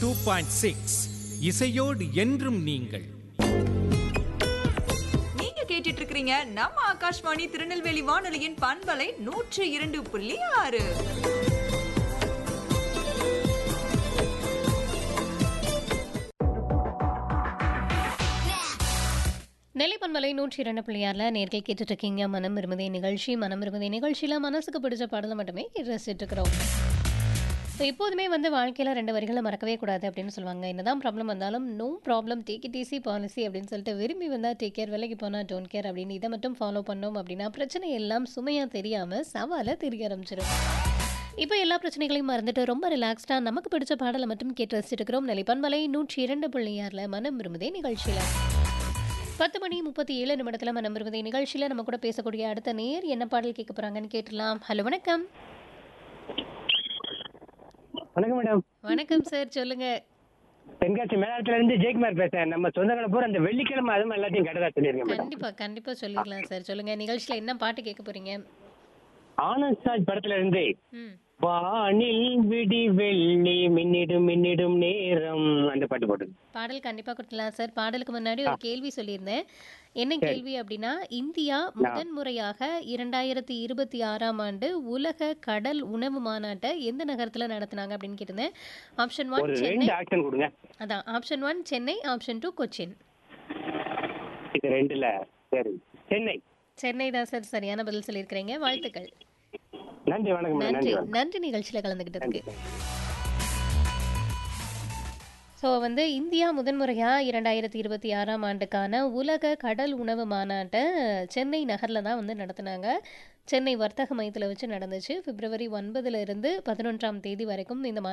two point six இசையோடு என்றும் நீங்கள் நீங்க கேட்டுட்டு இருக்கிறீங்க நம்ம ஆகாஷ்வாணி திருநெல்வேலி வானொலியின் பண்பலை நூற்றி இரண்டு புள்ளி ஆறு நெல்லிப்பன்மலை நூற்றி இரண்டு பிள்ளையாரில் நேர்கள் கேட்டுட்டு இருக்கீங்க மனம் விரும்புதே நிகழ்ச்சி மனம் விரும்புதே நிகழ்ச்சியில் மனசுக்கு பிடிச்ச பாடலை மட்டுமே கேட்டு ரசிச்சுட்டு இருக்கிறோம் ஸோ எப்போதுமே வந்து வாழ்க்கையில் ரெண்டு வரிகளை மறக்கவே கூடாது அப்படின்னு சொல்லுவாங்க என்னதான் ப்ராப்ளம் வந்தாலும் no problem take it easy policy அப்படின்னு சொல்லிட்டு விரும்பி வந்தால் டேக் கேர் வேலைக்கு போனால் டோன்ட் கேர் அப்படின்னு இதை மட்டும் ஃபாலோ பண்ணோம் அப்படின்னா பிரச்சனை எல்லாம் சுமையாக தெரியாமல் சவாலை தெரிய ஆரம்பிச்சிடும் இப்போ எல்லா பிரச்சனைகளையும் மறந்துட்டு ரொம்ப ரிலாக்ஸ்டாக நமக்கு பிடிச்ச பாடலை மட்டும் கேட்டு ரசிச்சுட்டு இருக்கிறோம் நெல்லிப்பன்மலை நூற்றி இரண்டு பிள்ளையாரில் மனம் விரும்புதே நிகழ்ச்சியில் பத்து மணி முப்பத்தி ஏழு நிமிடத்தில் மனம் விரும்புதே நிகழ்ச்சியில் நம்ம கூட பேசக்கூடிய அடுத்த நேர் என்ன பாடல் கேட்க போகிறாங்கன்னு கேட்டலாம் ஹலோ வணக்கம் வணக்கம் மேடம் வணக்கம் சார் சொல்லுங்க தென்காசி மேலாளத்துல இருந்து ஜெயக்குமார் பேசுறேன் நம்ம சொந்தங்களை பூரா அந்த வெள்ளிக்கிழமை அதுவும் எல்லாத்தையும் கடதா சொல்லிருக்கேன் மேடம் கண்டிப்பா கண்டிப்பா சொல்லிடலாம் சார் சொல்லுங்க நிகழ்ச்சியில என்ன பாட்டு கேட்க போறீங்க ஆனந்த் ராஜ் படத்துல இருந்து ம் வானில் விடி வெள்ளி மின்னிடும் மின்னிடும் நேரம் அந்த பாட்டு போட்டு பாடல் கண்டிப்பா கொடுக்கலாம் சார் பாடலுக்கு முன்னாடி ஒரு கேள்வி சொல்லியிருந்தேன் என்ன கேள்வி அப்படின்னா இந்தியா முதன் முறையாக இரண்டாயிரத்தி இருபத்தி ஆறாம் ஆண்டு உலக கடல் உணவு மாநாட்டை எந்த நகரத்துல நடத்துனாங்க அப்படின்னு கேட்டிருந்தேன் ஆப்ஷன் ஒன் ஒரு சென்னை ரெண்டு ஆக்ஷன் கொடுங்க அதான் option one Chennai option two Cochin இது ரெண்டுல சரி சென்னை சென்னை தான் சார் சரியான பதில் சொல்லியிருக்கிறீங்க வாழ்த்துக்கள் நன்றி வணக்கம் மேடம் நன்றி நன்றி வணக்கம் நன்றி நிகழ்ச்சியில் கலந்துக்கிட்டதுக்கு நன்றி ஸோ வந்து இந்தியா முதன்முறையாக இரண்டாயிரத்தி இருபத்தி ஆறாம் ஆண்டுக்கான உலக கடல் உணவு மாநாட்டை சென்னை நகரில் தான் வந்து நடத்துனாங்க சென்னை வர்த்தக மையத்தில் வச்சு நடந்துச்சு பிப்ரவரி ஒன்பதுல இருந்து பதினொன்றாம் தேதி வரைக்கும் இந்த மா